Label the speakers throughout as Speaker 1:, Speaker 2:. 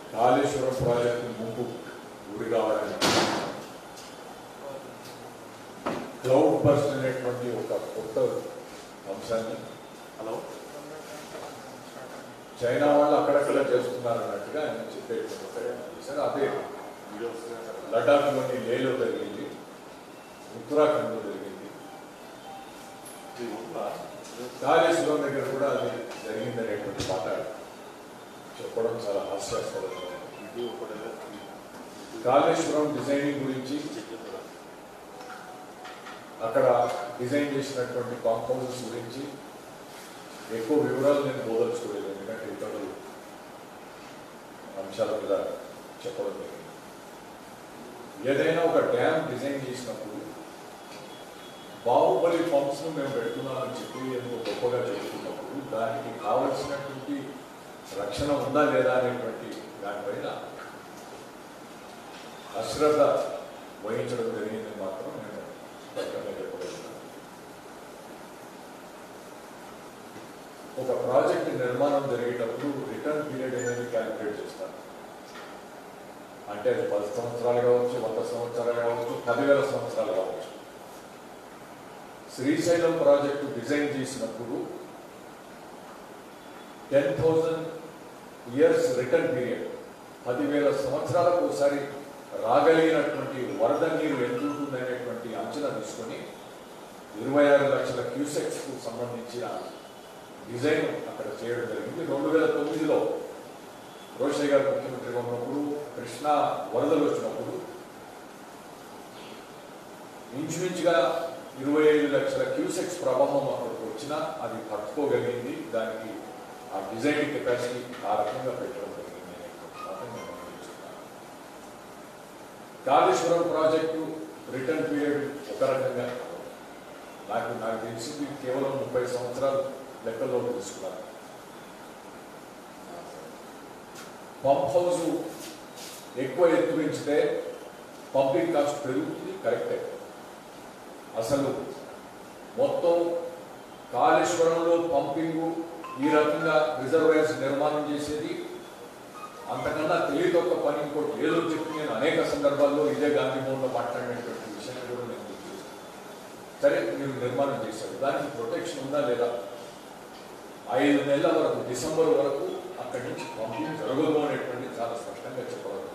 Speaker 1: Kaleshwaram project ముంపు గురి కావడానికి క్లౌడ్ బర్స్ట్ అనేటువంటి ఒక కొత్త అంశాన్ని
Speaker 2: హలో
Speaker 1: చైనా వాళ్ళు అక్కడక్కడ చేస్తున్నారు అన్నట్టుగా ఆయన చెప్పేటువంటి సరే అదే
Speaker 2: వీడియో
Speaker 1: లడాఖ్లోని లేలో జరిగింది ఉత్తరాఖండ్లో జరిగింది కాళేశ్వరం దగ్గర కూడా అది జరిగిందనేటువంటి మాట చెప్పడం చాలా హాస్యాస్పదంగా ఉంది.
Speaker 2: ఇది ఒకటి
Speaker 1: కాళేశ్వరం డిజైనింగ్ గురించి అక్కడ డిజైన్ చేసినటువంటి కాంపౌండ్స్ గురించి ఎక్కువ వివరాలు నేను బోదలుచుకోలేదు ఎందుకంటే ఇతరులు అంశాల మీద చెప్పడం జరిగింది ఏదైనా ఒక డ్యామ్ డిజైన్ చేసినప్పుడు బాహుబలి పంప్స్ ను మేము పెడుతున్నామని చెప్పి ఎంతో గొప్పగా చెబుతున్నప్పుడు దానికి కావలసినటువంటి రక్షణ ఉందా లేదా అనేటువంటి దానిపైన అశ్రద్ధ వహించడం జరిగింది మాత్రం నేను స్పష్టంగా చెప్పగలుగుతాను ఒక ప్రాజెక్ట్ నిర్మాణం జరిగేటప్పుడు రిటర్న్ పీరియడ్ అనేది క్యాలిక్యులేట్ చేస్తాను అంటే అది పది సంవత్సరాలు కావచ్చు వంద సంవత్సరాలు కావచ్చు పదివేల సంవత్సరాలు కావచ్చు శ్రీశైలం ప్రాజెక్టు డిజైన్ చేసినప్పుడు ten thousand years return period పదివేల సంవత్సరాలకు ఒకసారి రాగలిగినటువంటి వరద నీరు ఎంత ఉంటుందనేటువంటి అంచనా తీసుకొని ఇరవై ఆరు లక్షల క్యూసెక్స్ కు సంబంధించిన డిజైన్ అక్కడ చేయడం జరిగింది రెండు వేల తొమ్మిదిలో రోషయ్య గారు ముఖ్యమంత్రిగా ఉన్నప్పుడు కృష్ణా వరదలు వచ్చినప్పుడు ఇంచుమించుగా ఇరవై ఐదు లక్షల క్యూసెక్స్ ప్రవాహం అక్కడికి వచ్చినా అది తట్టుకోగలిగింది దానికి ఆ డిజైన్ కెపాసిటీ ఆ రకంగా పెట్టడం జరిగింది అనేటువంటి మాట నేను గమనించుకున్నాను. కాళేశ్వరం ప్రాజెక్టు రిటర్న్ పీరియడ్ ఒక రకంగా నాకు నాకు తెలిసింది కేవలం ముప్పై సంవత్సరాలు లెక్కల్లో తీసుకున్నాను పంప్ హౌస్ ఎక్కువ ఎత్తు పెంచితే పంపింగ్ కాస్ట్ పెరుగుతుంది కరెక్టే అసలు మొత్తం కాళేశ్వరంలో పంపింగ్ ఈ రకంగా రిజర్వాయర్స్ నిర్మాణం చేసేది అంతకన్నా తెలియదొక్క పని ఇంకోటి ఏదో చెప్పి నేను అనేక సందర్భాల్లో ఇదే గాంధీ భవన్లో మాట్లాడినటువంటి విషయాన్ని కూడా నేను గుర్తు చేస్తాను. సరే మీరు నిర్మాణం చేశారు దానికి ప్రొటెక్షన్ ఉందా లేదా ఐదు నెలల వరకు డిసెంబర్ వరకు అక్కడి నుంచి పంపింగ్ జరగదు అనేటువంటి చాలా స్పష్టంగా చెప్పగలరు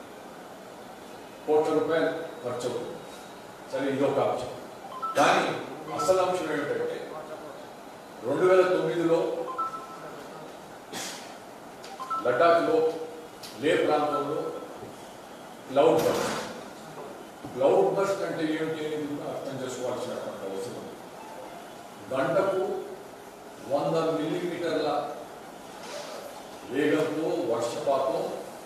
Speaker 1: కోట్ల రూపాయలు ఖర్చు అవుతుంది సరే ఇది ఒక అంశం కానీ అసలు అంశం ఏమిటంటే రెండు వేల తొమ్మిదిలో లడాఖ్లో లే ప్రాంతంలో క్లౌడ్ బస్ట్ క్లౌడ్ బస్ట్ అంటే ఏమిటి అనేది కూడా అర్థం చేసుకోవాల్సినటువంటి అవసరం ఉంది గంటకు వంద మిల్లీమీటర్ల వేగంతో వర్షపాతం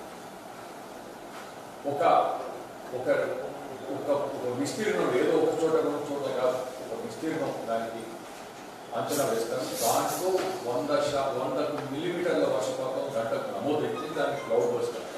Speaker 1: ఒక ఒక ఒక ఒక విస్తీర్ణం ఏదో ఒక చోట రెండు చోట కాదు ఒక విస్తీర్ణం దానికి అంచనా వేస్తాం దాంట్లో వంద శా వందకు మిల్లీమీటర్ల వర్షపాతం గంటకు నమోదైతే దానికి క్లౌడ్ బస్ట్ అంటారు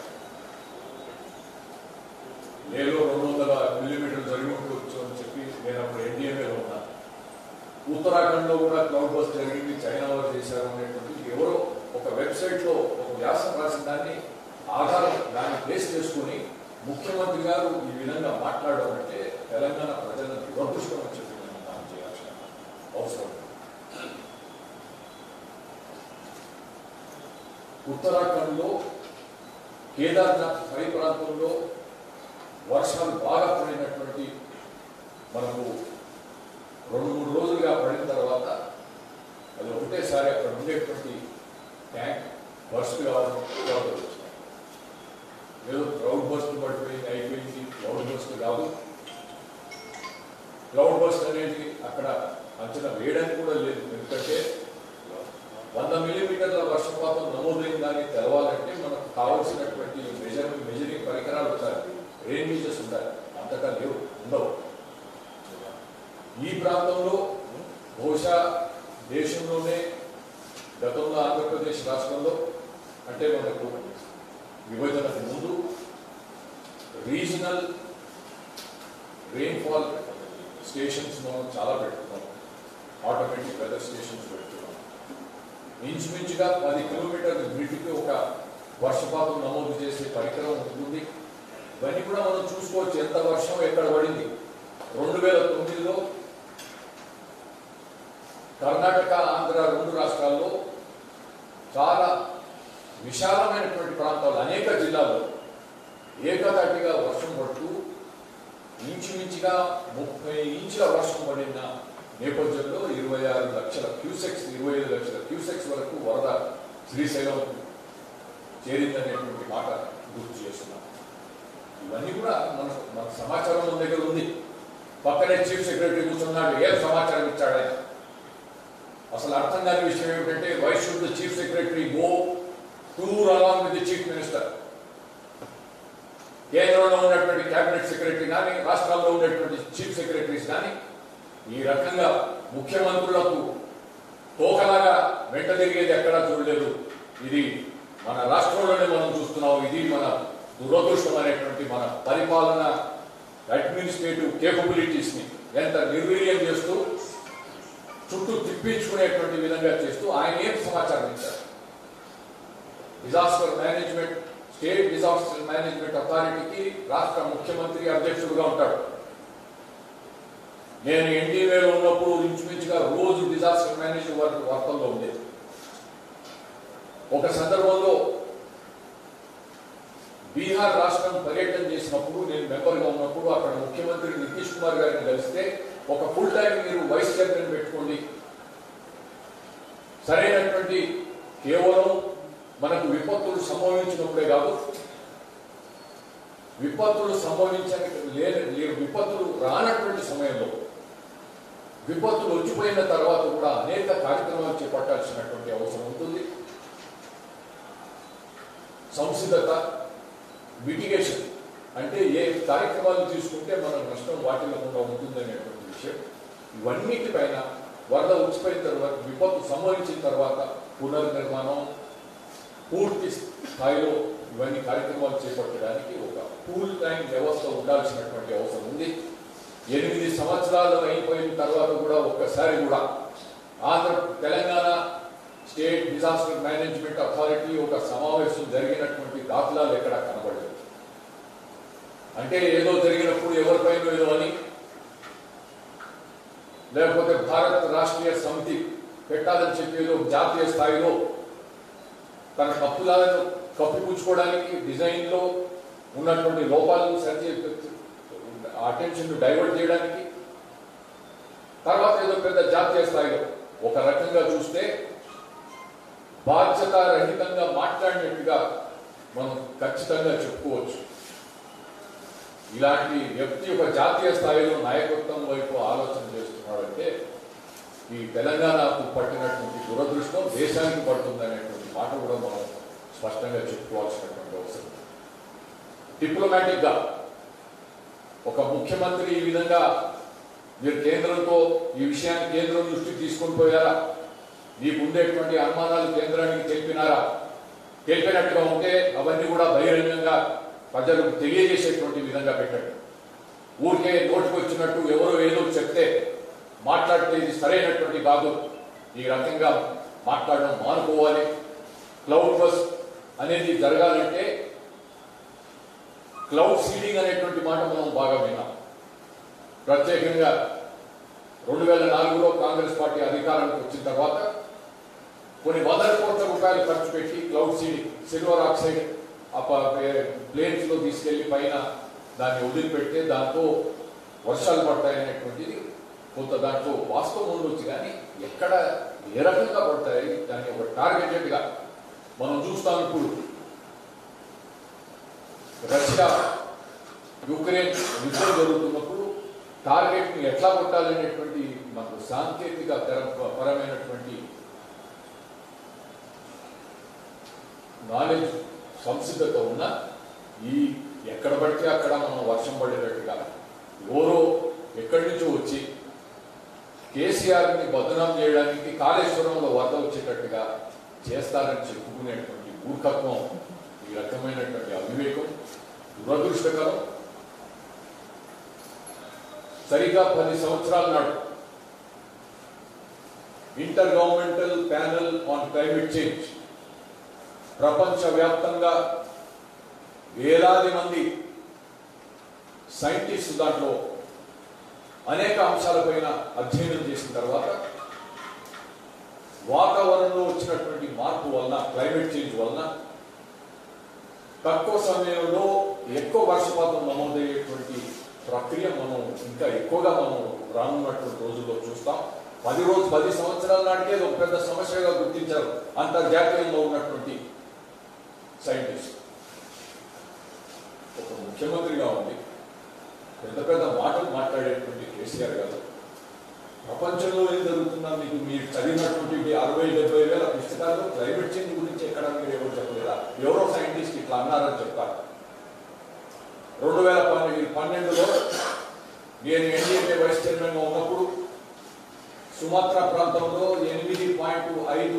Speaker 1: లేలో రెండు వందల మిల్లీమీటర్లు జరిగి ఉండవచ్చు అని చెప్పి నేను అప్పుడు ఎన్డీఏలో ఉన్నాను ఉత్తరాఖండ్లో కూడా క్లౌడ్ బస్ జరిగింది చైనా వారు చేశారు అనేటువంటి ఎవరో ఒక వెబ్సైట్లో ఒక వ్యాసం రాసిన దాన్ని ఆధారం దాన్ని బేస్ చేసుకుని ముఖ్యమంత్రి గారు ఈ విధంగా మాట్లాడడం అంటే తెలంగాణ ప్రజలను దురదృష్టం అని చెప్పి నేను దాన్ని చేయాల్సిన అవసరం ఉంది. ఉత్తరాఖండ్లో కేదార్నాథ్ పై ప్రాంతంలో వర్షాలు బాగా పడినటువంటి మనకు రెండు మూడు రోజులుగా పడిన తర్వాత అది ఒకటేసారి అక్కడ ఉండేటువంటి ట్యాంక్ బర్స్ట్ కావడం వరదలు వచ్చినాయి ఏదో క్లౌడ్ బస్ట్ పడిపోయింది అయిపోయింది క్లౌడ్ బస్ట్ కాదు క్లౌడ్ బస్ట్ అనేది అక్కడ అంచనా వేయడానికి కూడా లేదు ఎందుకంటే వంద మిల్లీమీటర్ల వర్షపాతం నమోదైందని తెలవాలంటే మనకు కావలసినటువంటి మెజర్ మెజరింగ్ పరికరాలు ఉండాలి రెయిన్ మీటర్స్ ఉండాలి అంతటా లేవు ఉండవు ఈ ప్రాంతంలో బహుశా దేశంలోనే గతంలో ఆంధ్రప్రదేశ్ రాష్ట్రంలో అంటే మనకు విభజనకు ముందు రీజనల్ రెయిన్ఫాల్ స్టేషన్స్ మనం చాలా పెట్టుకున్నాం ఆటోమేటిక్ వెదర్ స్టేషన్స్ పెట్టుకున్నాం ఇంచుమించుగా పది కిలోమీటర్ల గ్రిడ్కి ఒక వర్షపాతం నమోదు చేసే పరికరం ఉంటుంది ఇవన్నీ కూడా మనం చూసుకోవచ్చు ఎంత వర్షం ఎక్కడ పడింది రెండు వేల తొమ్మిదిలో కర్ణాటక ఆంధ్ర రెండు రాష్ట్రాల్లో చాలా విశాలమైనటువంటి ప్రాంతాలు అనేక జిల్లాల్లో ఏకదాటిగా వర్షం పడుతూ ఇంచుమించుగా ముప్పై ఇంచుల వర్షం పడిన నేపథ్యంలో ఇరవై ఆరు లక్షల క్యూసెక్స్ ఇరవై ఐదు లక్షల క్యూసెక్స్ వరకు వరద శ్రీశైలం చేరిందనేటువంటి మాట గుర్తు చేస్తున్నాం ఇవన్నీ కూడా మన మన సమాచారం మన దగ్గర ఉంది పక్కనే చీఫ్ సెక్రటరీ కూర్చున్నాడు ఏం సమాచారం ఇచ్చాడు ఆయన అసలు అర్థం కాని విషయం ఏమిటంటే why should the chief secretary go tour along with the chief minister కేంద్రంలో ఉన్నటువంటి కేబినెట్ సెక్రటరీ కానీ రాష్ట్రాల్లో ఉన్నటువంటి చీఫ్ సెక్రటరీస్ కానీ ఈ రకంగా ముఖ్యమంత్రులకు తోకలాగా వెంట తిరిగేది ఎక్కడా చూడలేదు ఇది మన రాష్ట్రంలోనే మనం చూస్తున్నాం ఇది మన దురదృష్టం అనేటువంటి మన పరిపాలన అడ్మినిస్ట్రేటివ్ కేపబిలిటీస్ ని ఎంత నిర్వీర్యం చేస్తూ చుట్టూ తిప్పించుకునేటువంటి విధంగా చేస్తూ ఆయన ఏం సమాచారం ఇచ్చారు disaster management state disaster management అథారిటీకి రాష్ట్ర ముఖ్యమంత్రి అధ్యక్షుడుగా ఉంటాడు నేను ఎన్డీఏలో ఉన్నప్పుడు ఇంచుమించుగా రోజు డిజాస్టర్ మేనేజ్మెంట్ వార్తల్లో ఉండేది ఒక సందర్భంలో బీహార్ రాష్ట్రం పర్యటన చేసినప్పుడు నేను మెంబర్గా ఉన్నప్పుడు అక్కడ ముఖ్యమంత్రి నితీష్ కుమార్ గారిని కలిస్తే ఒక ఫుల్ టైం మీరు వైస్ చైర్మన్ పెట్టుకోండి సరైనటువంటి కేవలం మనకు విపత్తులు సంభవించినప్పుడే కాదు విపత్తులు సంభవించని లేని లే- విపత్తులు రానటువంటి సమయంలో విపత్తులు వచ్చిపోయిన తర్వాత కూడా అనేక కార్యక్రమాలు చేపట్టాల్సినటువంటి అవసరం ఉంటుంది సంసిద్ధత మిటిగేషన్ అంటే ఏ కార్యక్రమాలు తీసుకుంటే మన నష్టం వాటిల్లకుండా ఉంటుందనేటువంటి విషయం ఇవన్నిటిపైన వరద వచ్చిపోయిన తర్వాత విపత్తు సంభవించిన తర్వాత పునర్నిర్మాణం పూర్తి స్థాయిలో ఇవన్నీ కార్యక్రమాలు చేపట్టడానికి ఒక ఫుల్ టైం వ్యవస్థ ఉండాల్సినటువంటి అవసరం ఉంది ఎనిమిది సంవత్సరాలు అయిపోయిన తర్వాత కూడా ఒక్కసారి కూడా Andhra Telangana state disaster management authority ఒక సమావేశం జరిగినటువంటి దాఖలాలు ఎక్కడా కనబడలేదు అంటే ఏదో జరిగినప్పుడు ఎవరిపైన ఏదో అని లేకపోతే భారత్ రాష్ట్రీయ సమితి పెట్టాలని చెప్పి ఏదో జాతీయ స్థాయిలో తన తప్పులను కప్పిపుచ్చుకోవడానికి డిజైన్ లో ఉన్నటువంటి లోపాలను సరి అటెన్షన్ డైవర్ట్ చేయడానికి తర్వాత ఏదో పెద్ద జాతీయ స్థాయిలో ఒక రకంగా చూస్తే బాధ్యత రహితంగా మాట్లాడినట్టుగా మనం ఖచ్చితంగా చెప్పుకోవచ్చు ఇలాంటి వ్యక్తి ఒక జాతీయ స్థాయిలో నాయకత్వం వైపు ఆలోచన చేస్తున్నాడంటే ఈ తెలంగాణకు పట్టినటువంటి దురదృష్టం దేశానికి పడుతుందనేటువంటి మాట కూడా మనం స్పష్టంగా చెప్పుకోవాల్సినటువంటి అవసరం డిప్లొమాటిక్ గా ఒక ముఖ్యమంత్రి ఈ విధంగా మీరు కేంద్రంతో ఈ విషయాన్ని కేంద్రం దృష్టికి తీసుకొని పోయారా మీకు ఉండేటువంటి అనుమానాలు కేంద్రానికి తెలిపినారా తెలిపినట్టుగా ఉంటే అవన్నీ కూడా బహిరంగంగా ప్రజలకు తెలియజేసేటువంటి విధంగా పెట్టండి ఊరికే నోటికి వచ్చినట్టు ఎవరో ఏదో చెప్తే మాట్లాడితే ఇది సరైనటువంటి కాదు ఈ రకంగా మాట్లాడడం మానుకోవాలి క్లౌడ్ బస్ అనేది జరగాలంటే క్లౌడ్ సీడింగ్ అనేటువంటి మాట మనం బాగా విన్నాం ప్రత్యేకంగా రెండు వేల నాలుగులో కాంగ్రెస్ పార్టీ అధికారానికి వచ్చిన తర్వాత కొన్ని వందల కోట్ల రూపాయలు ఖర్చు పెట్టి క్లౌడ్ సీడింగ్ సిల్వర్ ఆక్సైడ్ ఆ ప్లేన్స్ లో తీసుకెళ్లి పైన దాన్ని వదిలిపెడితే దాంతో వర్షాలు పడతాయనేటువంటిది కొంత దాంట్లో వాస్తవం ఉండొచ్చు కానీ ఎక్కడ ఏ రకంగా పడతాయి దాన్ని ఒక టార్గెటెడ్ గా మనం చూస్తాం ఇప్పుడు రష్యా యుక్రెయిన్ యుద్ధం జరుగుతున్నప్పుడు టార్గెట్ ని ఎట్లా కొట్టాలనేటువంటి మనకు సాంకేతిక పర- పరమైనటువంటి నాలెడ్జ్ సంసిద్ధత ఉన్న ఈ ఎక్కడ పడితే అక్కడ మనం వర్షం పడేటట్టుగా ఎవరో ఎక్కడి నుంచో వచ్చి కేసీఆర్ ని బదనాం చేయడానికి కాళేశ్వరంలో వరద వచ్చేటట్టుగా చేస్తారని చెప్పుకునేటువంటి మూర్ఖత్వం ఈ రకమైనటువంటి అవివేకం దురదృష్టకరం సరిగా పది సంవత్సరాల నాడు intergovernmental panel on climate change ప్రపంచవ్యాప్తంగా వేలాది మంది సైంటిస్ట్ దాంట్లో అనేక అంశాలపైన అధ్యయనం చేసిన తర్వాత వాతావరణంలో వచ్చినటువంటి మార్పు వలన క్లైమేట్ చేంజ్ వలన తక్కువ సమయంలో ఎక్కువ వర్షపాతం నమోదయ్యేటువంటి ప్రక్రియ మనం ఇంకా ఎక్కువగా మనం రానున్నటువంటి రోజుల్లో చూస్తాం పది రోజు పది సంవత్సరాల నాటికే అది ఒక పెద్ద సమస్యగా గుర్తించారు అంతర్జాతీయంలో ఉన్నటువంటి సైంటిస్ట్ ఒక ముఖ్యమంత్రిగా ఉంది పెద్ద పెద్ద మాటలు మాట్లాడేటువంటి కేసీఆర్ గారు ప్రపంచంలో ఏం జరుగుతుందా మీకు మీరు చదివినటువంటి అరవై డెబ్బై వేల పుస్తకాల్లో క్లైమేట్ చేంజ్ గురించి ఎక్కడ మీరు ఎవరు చెప్పలేదా ఎవరో సైంటిస్ట్ ఇట్లా అన్నారని చెప్తారు రెండు వేల పన్నెండు పన్నెండులో నేను ఎన్డీఏ వైస్ చైర్మన్గా ఉన్నప్పుడు సుమాత్రా ప్రాంతంలో ఎనిమిది పాయింట్ ఐదు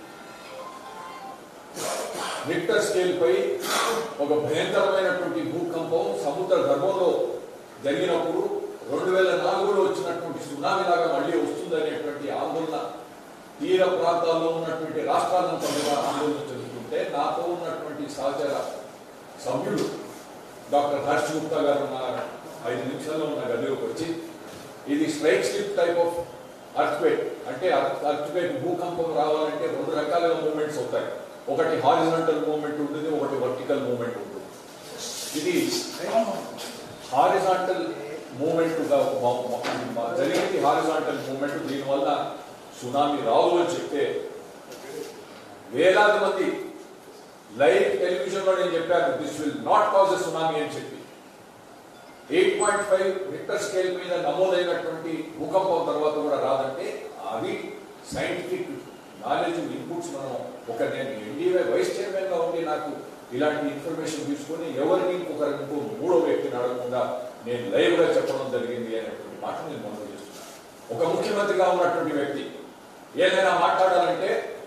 Speaker 1: రిక్టర్ స్కేల్ పై ఒక భయంకరమైనటువంటి భూకంపం సముద్ర గర్భంలో జరిగినప్పుడు రెండు వేల నాలుగులో వచ్చినటువంటి సునామీ లాగా మళ్ళీ వస్తుందనేటువంటి ఆందోళన తీర ప్రాంతాల్లో ఉన్నటువంటి రాష్ట్రాలంతా కూడా ఆందోళన చెందుతుంటే నాతో ఉన్నటువంటి సహచర సభ్యుడు డాక్టర్ హర్ష్ గుప్తా గారు నా ఐదు నిమిషాల్లో ఉన్న గదిలోకి వచ్చి ఇది strike slip type of earthquake అంటే అర్త్క్వేక్ భూకంపం రావాలంటే రెండు రకాలుగా మూమెంట్స్ అవుతాయి ఒకటి హారిజాంటల్ మూమెంట్ ఉంటుంది ఒకటి వర్టికల్ మూమెంట్ ఉంటుంది ఇది హారిజాంటల్ మూమెంట్ జరిగింది హారిజాంటల్ మూమెంట్ దీనివల్ల సునామీ రావు అని చెప్తే వేలాది మంది లైవ్ టెలివిజన్ లో నేను చెప్పాను this will not cause tsunami అని చెప్పి eight point five Richter scale మీద నమోదైనటువంటి భూకంపం తర్వాత కూడా రాదంటే అవి సైంటిఫిక్ నాలెడ్జ్ ఇన్పుట్స్ మనం ఒక నేను ఎన్డీఏ వైస్ చైర్మన్ గా ఉండి నాకు ఇలాంటి ఇన్ఫర్మేషన్ తీసుకొని ఎవరిని ఇంకొకరి ఇంకో మూడో వ్యక్తిని అడగకుండా నేను లైవ్ గా చెప్పడం జరిగింది అనేటువంటి మాట నేను మనవి చేస్తున్నాను ఒక ముఖ్యమంత్రిగా ఉన్నటువంటి వ్యక్తి ఏదైనా మాట్లాడాలంటే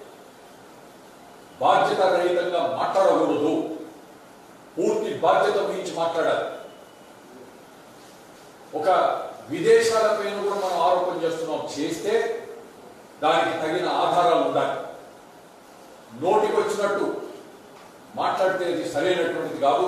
Speaker 1: బాధ్యత రహితంగా మాట్లాడకూడదు పూర్తి బాధ్యత వహించి మాట్లాడాలి ఒక విదేశాల పైన కూడా మనం ఆరోపణ చేస్తున్నాం చేస్తే దానికి తగిన ఆధారాలు ఉండాలి నోటికి వచ్చినట్టు మాట్లాడితే అది సరైనటువంటిది కాదు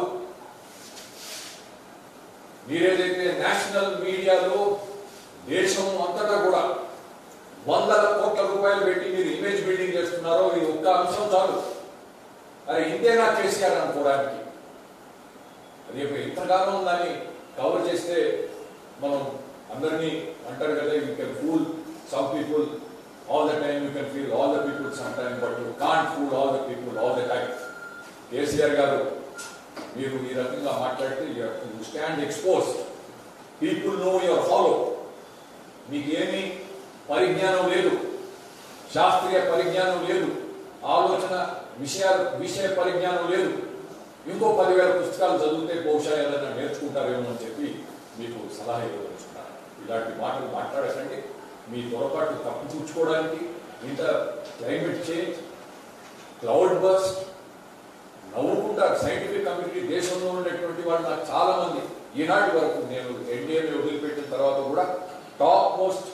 Speaker 1: మీరేదైతే నేషనల్ మీడియాలో దేశం అంతటా కూడా వందల కోట్ల రూపాయలు పెట్టి మీరు ఇమేజ్ బిల్డింగ్ చేస్తున్నారో ఈ ఒక్క అంశం చాలు అరే ఇంతేనా కేసీఆర్ అనుకోవడానికి రేపు ఇంతకాలం దాన్ని కవర్ చేస్తే మనం అందరినీ అంటారు కదా you can fool some people all the time you can feel all the people some time but you can't fool all the people all the time KCR గారు మీరు ఈ రకంగా మాట్లాడితే you stand expose people no your follow మీకు ఏమీ పరిజ్ఞానం లేదు శాస్త్రీయ పరిజ్ఞానం లేదు ఆలోచన విషయాలు విషయ పరిజ్ఞానం లేదు ఇంకో పదివేల పుస్తకాలు చదివితే బహుశా ఏదైనా నేర్చుకుంటారేమో అని చెప్పి మీకు సలహా ఇవ్వదలుచుకున్నాను ఇలాంటి మాటలు మాట్లాడకండి మీ పొరపాటు తప్పిపుచ్చుకోవడానికి ఇంత క్లైమేట్ చేంజ్ క్లౌడ్ బస్ నవ్వుకుంటారు సైంటిఫిక్ కమ్యూనిటీ దేశంలో ఉండేటువంటి వాళ్ళు నాకు చాలా మంది ఈనాటి వరకు నేను ఎన్డీఏ వదిలిపెట్టిన తర్వాత కూడా టాప్ మోస్ట్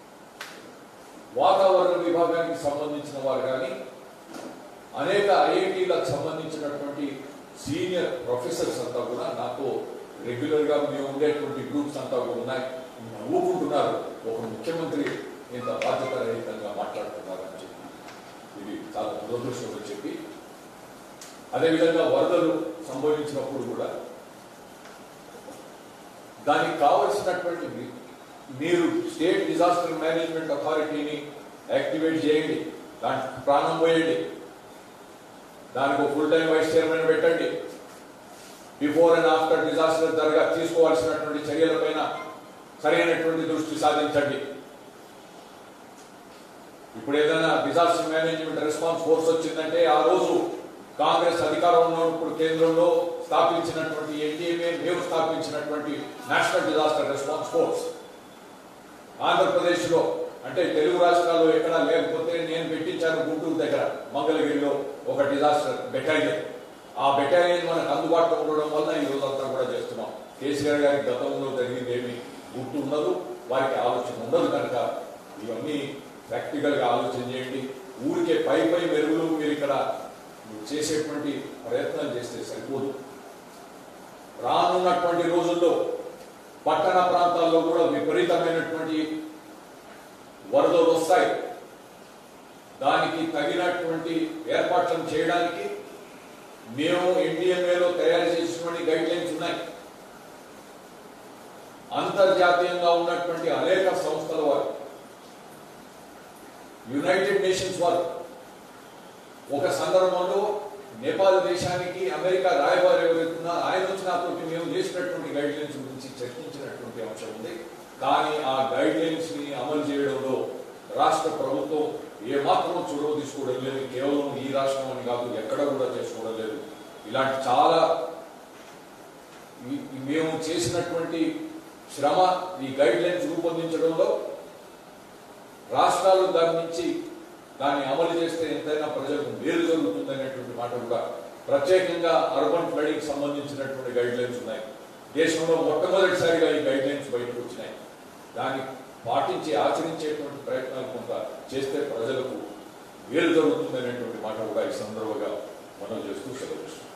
Speaker 1: వాతావరణ విభాగానికి సంబంధించిన వారు కానీ అనేక ఐఐటీలకు సంబంధించినటువంటి సీనియర్ ప్రొఫెసర్స్ అంతా కూడా నాతో రెగ్యులర్ గా మేము ఉండేటువంటి గ్రూప్స్ అంతా కూడా ఉన్నాయి నవ్వుకుంటున్నారు ఒక ముఖ్యమంత్రి ఇంత బాధ్యత రహితంగా మాట్లాడుతున్నారని చెప్పి ఇది చాలా దురదృష్టం అని చెప్పి అదేవిధంగా వరదలు సంభవించినప్పుడు కూడా దానికి కావలసినటువంటి మీ- మీరు స్టేట్ డిజాస్టర్ మేనేజ్మెంట్ అథారిటీని యాక్టివేట్ చేయండి దానికి ప్రాణం పోయండి దానికి ఒక ఫుల్ టైం వైస్ చైర్మన్ పెట్టండి బిఫోర్ అండ్ ఆఫ్టర్ డిజాస్టర్ జరగా తీసుకోవాల్సినటువంటి చర్యలపైన సరైనటువంటి దృష్టి సాధించండి ఇప్పుడు ఏదైనా డిజాస్టర్ మేనేజ్మెంట్ రెస్పాన్స్ ఫోర్స్ వచ్చిందంటే ఆ రోజు కాంగ్రెస్ అధికారంలో ఇప్పుడు కేంద్రంలో స్థాపించినటువంటి ఎన్డీఏ మేము స్థాపించినటువంటి నేషనల్ డిజాస్టర్ రెస్పాన్స్ ఫోర్స్ ఆంధ్రప్రదేశ్లో అంటే తెలుగు రాష్ట్రాల్లో ఎక్కడా లేకపోతే నేను పెట్టించాను గుంటూరు దగ్గర మంగళగిరిలో ఒక డిజాస్టర్ బెటాలియన్ ఆ బెటాలియన్ మనకు అందుబాటులో ఉండడం వల్ల ఈ రోజంతా కూడా చేస్తున్నాం కేసీఆర్ గారి గతంలో జరిగింది ఏమి గుర్తు ఉండదు వారికి ఆలోచన ఉండదు కనుక ఇవన్నీ ప్రాక్టికల్ గా ఆలోచన చేయండి ఊరికే పై పై మెరుగులు మీరు ఇక్కడ నువ్వు చేసేటువంటి ప్రయత్నాలు చేస్తే సరిపోదు రానున్నటువంటి రోజుల్లో పట్టణ ప్రాంతాల్లో కూడా విపరీతమైనటువంటి వరదలు వస్తాయి దానికి తగినటువంటి ఏర్పాట్లను చేయడానికి మేము ఎన్డీఎంఏలో తయారు చేసినటువంటి గైడ్ లైన్స్ ఉన్నాయి అంతర్జాతీయంగా ఉన్నటువంటి అనేక సంస్థల వారు యునైటెడ్ నేషన్స్ వారు ఒక సందర్భంలో నేపాల్ దేశానికి అమెరికా రాయబారి ఎవరైతున్నా ఆయన వచ్చి నాతో మేము చేసినటువంటి గైడ్ లైన్స్ గురించి చర్చించినటువంటి అంశం ఉంది కానీ ఆ గైడ్ లైన్స్ ని అమలు చేయడంలో రాష్ట్ర ప్రభుత్వం ఏ మాత్రం చొరవ తీసుకోవడం లేదు కేవలం ఈ రాష్ట్రం అని కాదు ఎక్కడ కూడా చేసుకోవడం లేదు ఇలాంటి చాలా ఈ- ఈ మేము చేసినటువంటి శ్రమ ఈ గైడ్ లైన్స్ రూపొందించడంలో రాష్ట్రాలు దాని నుంచి దాన్ని అమలు చేస్తే ఎంతైనా ప్రజలకు మేలు జరుగుతుంది అనేటువంటి మాట కూడా ప్రత్యేకంగా అర్బన్ ఫ్లడింగ్ సంబంధించినటువంటి గైడ్ లైన్స్ ఉన్నాయి దేశంలో మొట్టమొదటిసారిగా ఈ గైడ్ లైన్స్ బయటకు వచ్చినాయి దాన్ని పాటించి ఆచరించేటువంటి ప్రయత్నాలు కొంత చేస్తే ప్రజలకు మేలు జరుగుతుంది అనేటువంటి మాట కూడా ఈ సందర్భంగా మనం చేస్తూ సెలవు